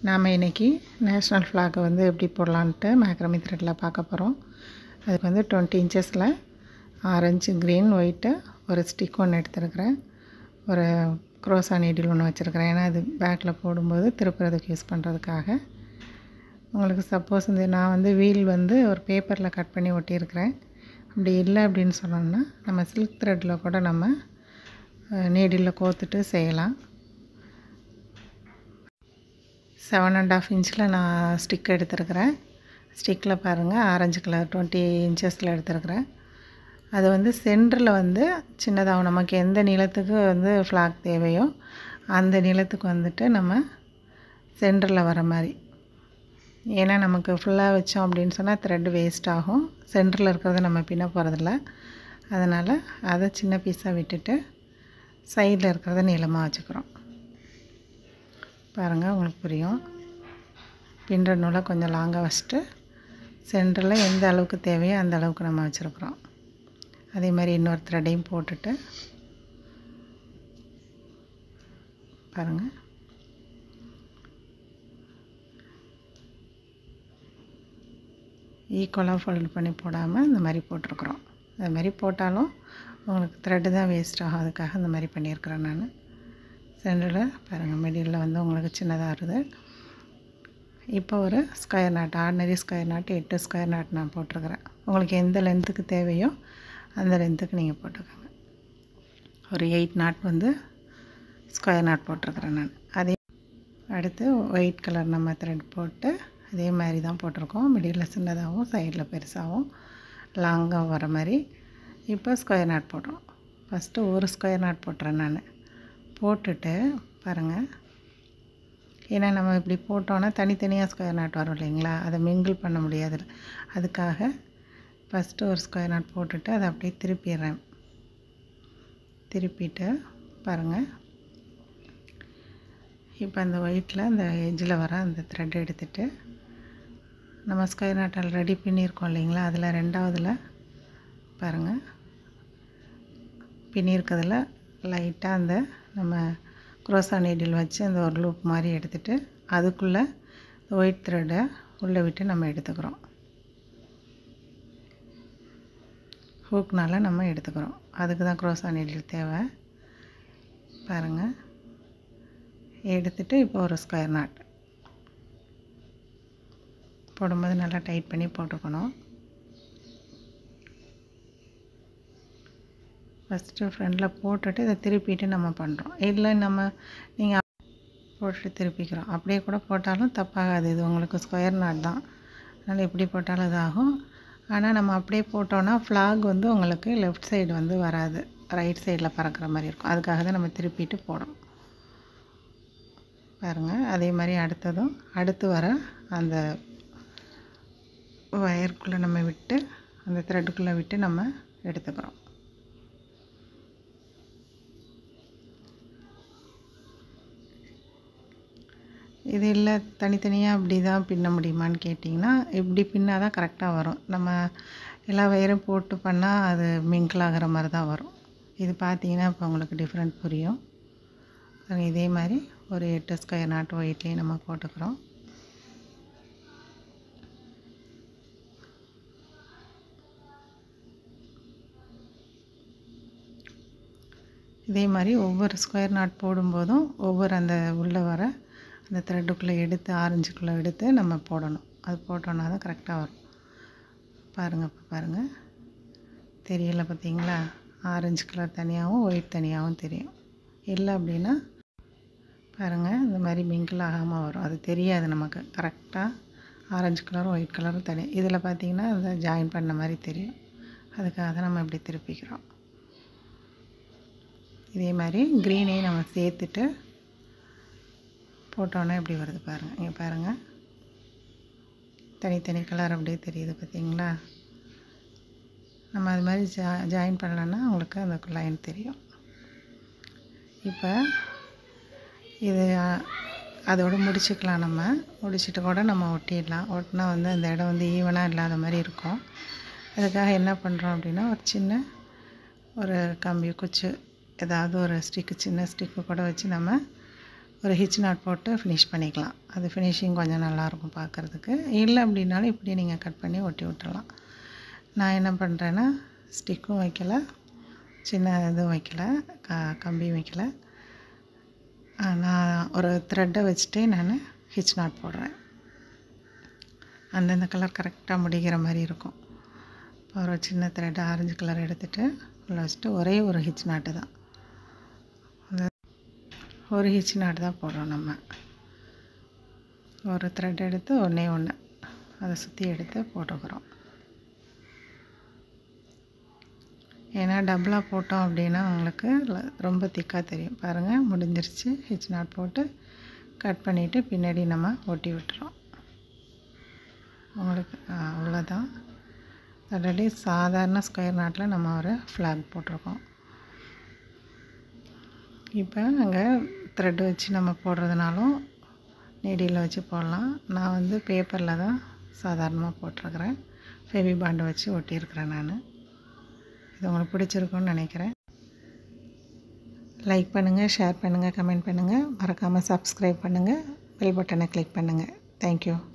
நாம் இன்றைக்கி நேஷ்னல் ஃப்ளாகை வந்து எப்படி போடலான்ட்டு மேக்ரமி த்ரெட்டில் பார்க்க போகிறோம் அதுக்கு வந்து டுவெண்ட்டி இன்ச்சஸில் ஆரஞ்சு க்ரீன் ஒயிட்டு ஒரு ஸ்டிக் ஒன்று எடுத்துருக்கிறேன் ஒரு க்ரோஸா நீடில் ஒன்று வச்சுருக்கிறேன் ஏன்னா அது பேக்கில் போடும்போது திருப்புறதுக்கு யூஸ் பண்ணுறதுக்காக உங்களுக்கு சப்போஸ் இந்த நான் வந்து வீல் வந்து ஒரு பேப்பரில் கட் பண்ணி ஒட்டியிருக்கிறேன் அப்படி இல்லை அப்படின்னு சொன்னோம்னா நம்ம சில்க் த்ரெட்டில் கூட நம்ம நீடிலில் கோத்துட்டு செய்யலாம் செவன் அண்ட் ஆஃப் இன்ச்சில் நான் ஸ்டிக் எடுத்துருக்கிறேன் ஸ்டிக்கில் பாருங்கள் ஆரஞ்சு கலர் டுவெண்ட்டி இன்ச்சஸில் எடுத்துருக்கிறேன் அது வந்து சென்டரில் வந்து சின்னதாகும் நமக்கு எந்த நீளத்துக்கு வந்து ஃப்ளாக் தேவையோ அந்த நீளத்துக்கு வந்துட்டு நம்ம சென்டரில் வர மாதிரி ஏன்னா நமக்கு ஃபுல்லாக வச்சோம் அப்படின்னு சொன்னால் த்ரெட் வேஸ்ட் ஆகும் சென்டரில் இருக்கிறத நம்ம பின்ன போகிறதில்ல அதனால் அதை சின்ன பீஸாக விட்டுட்டு சைடில் இருக்கிறத நீளமாக வச்சுக்கிறோம் பாருங்கள் உங்களுக்கு புரியும் பின்னுற நூலை கொஞ்சம் லாங்காக வச்சுட்டு சென்டரில் எந்த அளவுக்கு தேவையோ அந்த அளவுக்கு நம்ம வச்சுருக்குறோம் அதே மாதிரி இன்னொரு த்ரெட்டையும் போட்டுட்டு பாருங்கள் ஈக்குவலாக ஃபோல்டு பண்ணி போடாமல் இந்த மாதிரி போட்டிருக்குறோம் அது மாதிரி போட்டாலும் உங்களுக்கு த்ரெட்டு தான் வேஸ்ட் ஆகும் அதுக்காக இந்த மாதிரி பண்ணியிருக்கிறேன் நான் சென்டரில் பாருங்கள் மிடில் வந்து உங்களுக்கு சின்னதாக வருது இப்போ ஒரு square knot ordinary square knot எட்டு ஸ்கொயர் நாட் நான் போட்டிருக்கிறேன் உங்களுக்கு எந்த லென்த்துக்கு தேவையோ அந்த லென்த்துக்கு நீங்கள் போட்டுக்கோங்க ஒரு எயிட் நாட் வந்து ஸ்கொயர் நாட் போட்டிருக்கிறேன் நான் அதே அடுத்து ஒயிட் கலர் நம்ம த்ரெட் போட்டு அதே மாதிரி தான் போட்டிருக்கோம் மிடில் சின்னதாகவும் சைடில் பெருசாகவும் லாங்காக வர மாதிரி இப்போ ஸ்கொயர் நாட் போடுறோம் ஃபஸ்ட்டு ஒரு ஸ்கொயர் நாட் போட்டுறேன் நான் போட்டுட்டு பாருங்கள் ஏன்னா நம்ம இப்படி போட்டோன்னா தனித்தனியாக ஸ்கொயர் நாட் வரும் இல்லைங்களா அதை மிங்கிள் பண்ண முடியாது அதுக்காக ஃபஸ்ட்டு ஒரு ஸ்கொயர் நாட் போட்டுட்டு அதை அப்படியே திருப்பிடுறேன் திருப்பிட்டு பாருங்கள் இப்போ அந்த ஒயிட்டில் அந்த எஜ்ஜில் வர அந்த த்ரெட் எடுத்துகிட்டு நம்ம ஸ்கொயர் நாட் ஆல்ரெடி பின்னியிருக்கோம் இல்லைங்களா அதில் ரெண்டாவதில் பாருங்கள் பின்னியிருக்கிறதுல லைட்டாக அந்த நம்ம குரோசா நீடில் வச்சு அந்த ஒரு லூப் மாதிரி எடுத்துகிட்டு அதுக்குள்ளே ஒயிட் த்ரெட்டை உள்ளே விட்டு நம்ம எடுத்துக்கிறோம் ஹூக்னால் நம்ம எடுத்துக்கிறோம் அதுக்கு தான் குரோசா நீடில் தேவை பாருங்கள் எடுத்துகிட்டு இப்போ ஒரு ஸ்கொயர் நாட் போடும்போது நல்லா டைட் பண்ணி போட்டுக்கணும் ஃபஸ்ட்டு ஃப்ரண்டில் போட்டுட்டு இதை திருப்பிட்டு நம்ம பண்ணுறோம் இல்லை நம்ம நீங்கள் போட்டுட்டு திருப்பிக்கிறோம் அப்படியே கூட போட்டாலும் தப்பாகாது இது உங்களுக்கு ஸ்கொயர் நாட் தான் அதனால் எப்படி போட்டாலும் இது ஆகும் ஆனால் நம்ம அப்படியே போட்டோன்னா ஃப்ளாக் வந்து உங்களுக்கு லெஃப்ட் சைடு வந்து வராது ரைட் சைடில் பறக்கிற மாதிரி இருக்கும் அதுக்காக தான் நம்ம திருப்பிட்டு போடுறோம் பாருங்கள் அதே மாதிரி அடுத்ததும் அடுத்து வர அந்த ஒயருக்குள்ளே நம்ம விட்டு அந்த த்ரெட்டுக்குள்ளே விட்டு நம்ம எடுத்துக்கிறோம் இது இல்லை தனித்தனியாக இப்படி தான் பின்ன முடியுமான்னு கேட்டிங்கன்னா இப்படி பின்னா தான் கரெக்டாக வரும் நம்ம எல்லா வயரும் போட்டு பண்ணால் அது மிங்கிள் ஆகிற மாதிரி தான் வரும் இது பார்த்தீங்கன்னா இப்போ உங்களுக்கு டிஃப்ரெண்ட் புரியும் இதே மாதிரி ஒரு எட்டு ஸ்கொயர் நாட்டு ஒயிட்லேயும் நம்ம போட்டுக்கிறோம் இதே மாதிரி ஒவ்வொரு ஸ்கொயர் நாட் போடும்போதும் ஒவ்வொரு அந்த உள்ளே வர அந்த த்ரெட்டுக்குள்ளே எடுத்து ஆரஞ்சுக்குள்ளே எடுத்து நம்ம போடணும் அது போட்டோன்னா தான் கரெக்டாக வரும் பாருங்கள் இப்போ பாருங்கள் தெரியல பார்த்தீங்களா ஆரஞ்சு கலர் தனியாகவும் ஒயிட் தனியாகவும் தெரியும் இல்லை அப்படின்னா பாருங்கள் இந்த மாதிரி மிங்கிள் ஆகாமல் வரும் அது தெரியாது நமக்கு கரெக்டாக ஆரஞ்சு கலரும் ஒயிட் கலரும் தனி இதில் பார்த்திங்கன்னா அதை ஜாயின் பண்ண மாதிரி தெரியும் அதுக்காக தான் நம்ம இப்படி திருப்பிக்கிறோம் இதே மாதிரி க்ரீனையும் நம்ம சேர்த்துட்டு போட்டோன்னே எப்படி வருது பாருங்கள் இங்கே பாருங்கள் தனித்தனி கலர் அப்படியே தெரியுது பார்த்தீங்களா நம்ம அது மாதிரி ஜா ஜாயின் பண்ணலன்னா உங்களுக்கு அந்த லைன் தெரியும் இப்போ இது அதோடு முடிச்சுக்கலாம் நம்ம முடிச்சுட்டு கூட நம்ம ஒட்டிடலாம் ஒட்டினா வந்து அந்த இடம் வந்து ஈவனாக இல்லாத மாதிரி இருக்கும் அதுக்காக என்ன பண்ணுறோம் அப்படின்னா ஒரு சின்ன ஒரு கம்பி குச்சி ஏதாவது ஒரு ஸ்டிக்கு சின்ன ஸ்டிக்கு கூட வச்சு நம்ம ஒரு ஹிச் நாட் போட்டு ஃபினிஷ் பண்ணிக்கலாம் அது ஃபினிஷிங் கொஞ்சம் நல்லாயிருக்கும் பார்க்குறதுக்கு இல்லை அப்படின்னாலும் இப்படியே நீங்கள் கட் பண்ணி ஒட்டி விட்டுறலாம் நான் என்ன பண்ணுறேன்னா ஸ்டிக்கும் வைக்கல சின்ன இதுவும் வைக்கல க கம்பியும் வைக்கல நான் ஒரு த்ரெட்டை வச்சுட்டு நான் ஹிச் நாட் போடுறேன் அந்தந்த கலர் கரெக்டாக முடிகிற மாதிரி இருக்கும் இப்போ ஒரு சின்ன த்ரெட் ஆரஞ்சு கலர் எடுத்துகிட்டு உள்ள வச்சுட்டு ஒரே ஒரு ஹிச் நாட்டு தான் அந்த ஒரு ஹிச் நாட்டு தான் போடுறோம் நம்ம ஒரு த்ரெட் எடுத்து ஒன்றே ஒன்று அதை சுற்றி எடுத்து போட்டுக்கிறோம் ஏன்னா டபுளாக போட்டோம் அப்படின்னா உங்களுக்கு ரொம்ப திக்காக தெரியும் பாருங்கள் முடிஞ்சிருச்சு ஹிச் நாட் போட்டு கட் பண்ணிவிட்டு பின்னாடி நம்ம ஒட்டி விட்டுறோம் உங்களுக்கு அவ்வளோதான் ஆல்ரெடி சாதாரண ஸ்கொயர் நாட்டில் நம்ம ஒரு ஃப்ளாக் போட்டிருக்கோம் இப்போ அங்கே த்ரெட் வச்சு நம்ம போடுறதுனாலும் நெடியில் வச்சு போடலாம் நான் வந்து பேப்பரில் தான் சாதாரணமாக போட்டிருக்கிறேன் ஃபெவி பாண்டு வச்சு ஒட்டியிருக்கிறேன் நான் இது உங்களுக்கு பிடிச்சிருக்குன்னு நினைக்கிறேன் லைக் பண்ணுங்கள் ஷேர் பண்ணுங்கள் கமெண்ட் பண்ணுங்கள் மறக்காமல் சப்ஸ்கிரைப் பண்ணுங்கள் பெல் பட்டனை கிளிக் பண்ணுங்கள் தேங்க்யூ